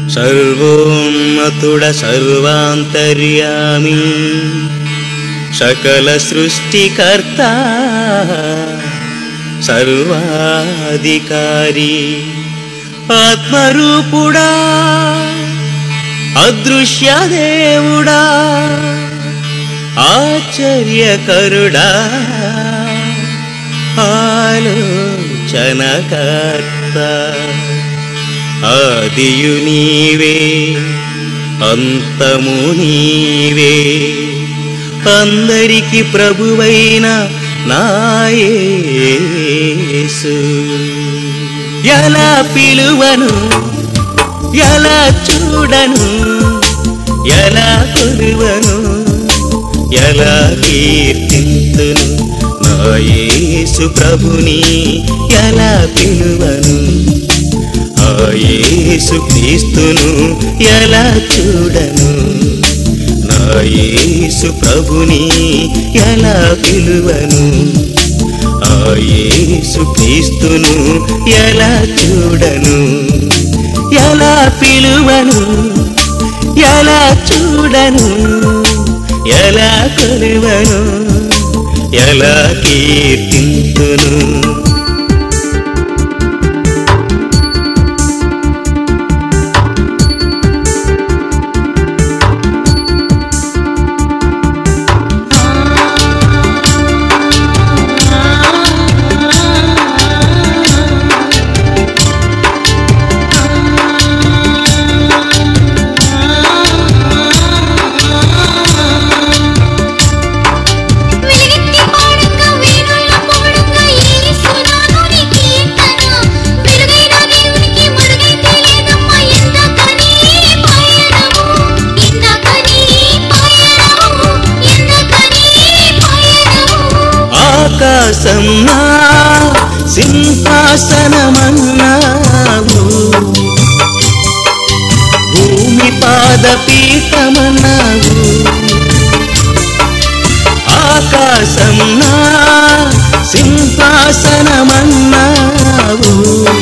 సర్వోన్నతుడ సర్వాంతర్యామి సకల సృష్టికర్త సర్వాధికారి ఆత్మరూపుడా అదృశ్య దేవుడా ఆశ్చర్యకరుడా ఆలోచనకర్త ఆదియు నీవే అంతము నీవే అందరికి ప్రభువైన నాయేసు ఎలా పిలువను ఎలా చూడను ఎలా కొలువను ఎలా కీర్తింతును నా యేసు ప్రభుని ఎలా పిలువను ఆ యేసు క్రీస్తును ఎలా చూడను నా యేసు ప్రభుని ఎలా పిలువను ఆ యేసు క్రీస్తును ఎలా చూడను ఎలా పిలువను ఎలా చూడను ఎలా కొలువను ఎలా కీర్తింతును వెలిగెత్తి పాడంగా వేణుల్లో పొగడంగా యేసునాథుని కీర్తన వెలుగైన దేవునికి మరుగైతే లేదమ్మా ఎందకని పయనము ఎందకని పయనము ఎందకని పయనము ఆకాశం నా సింహాసనమన్నావు భూమి పాదపీఠమన్నావు ఆకాశం నా సింహాసనమన్నావు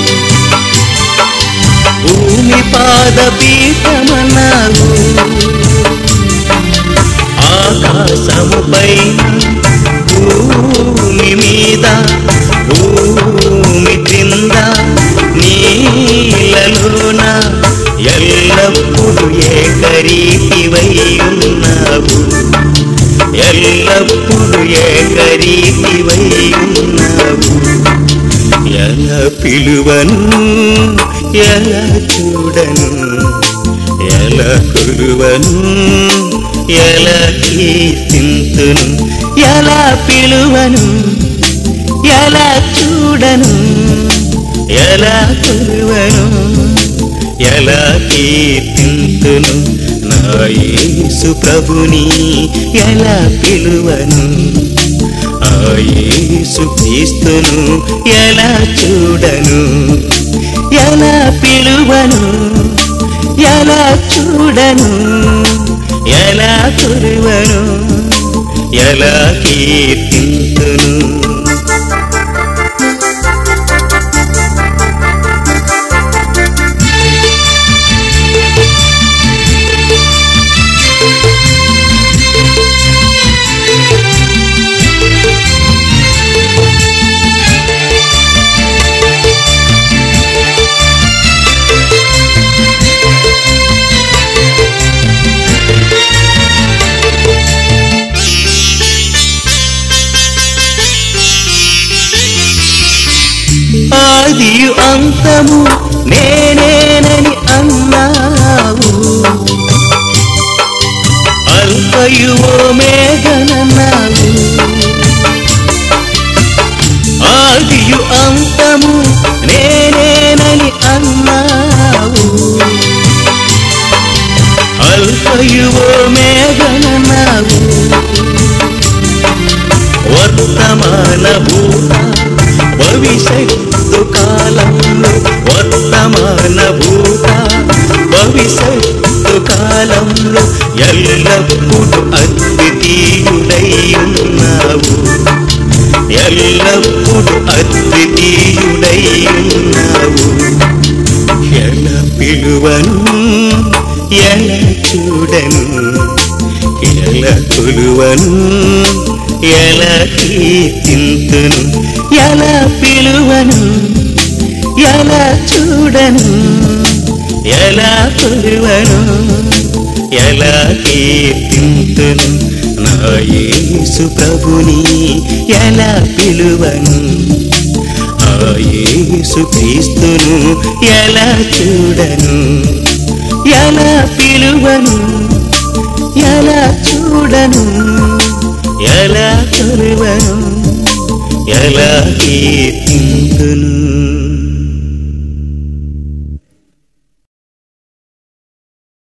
భూమి పాదపీఠమన్నావు ఆకాశముపై భూమి మీద భూమి క్రింద నీలలోన ఎల్లప్పుడు ఏకరీతివై ఉన్నావు ఎల్లప్పుడు ఏకరీతివై ఉన్నావు ఎలా పిలువను ఎలా చూడను ఎలా కొలువను ఎలా కీర్తింతును ఎలా పిలువను ఎలా చూడను ఎలా కొలువను ఎలా కీర్తింతును నా యేసు ప్రభుని ఎలా పిలువను ఆ యేసు క్రీస్తును ఎలా చూడను ఎలా పిలువను ఎలా చూడను ఎలా కొలువను ఎలా కీర్తింతును ఆదియు అంతము నేనేనని అన్నావు అల్పయు మేఘనన్నావు ఆదియు అంతము నేనేనని అన్నావు అల్పయు మేఘనన్నావు వర్తమాన భూత భవిష్యత్తు కాలంలో వర్తమాన భూత భవిష్యత్తు కాలంలో ఎల్లప్పుడు అద్వితీయుడై ఉన్నావు ఎల్లప్పుడు అద్వితీయుడై ఉన్నావు ఎలా పిలువను ఎలా చూడను ఎలా కొలువను ఎలా కీర్తింతును ఎలా పిలువను ఎలా చూడను ఎలా కొలువను ఎలా కీర్తింతును నా యేసు ప్రభుని ఎలా పిలువను ఆ యేసు క్రీస్తును ఎలా చూడను ఎలా పిలువను ఎలా చూడను ఎలా కొలువను ఎలా కీర్తింతును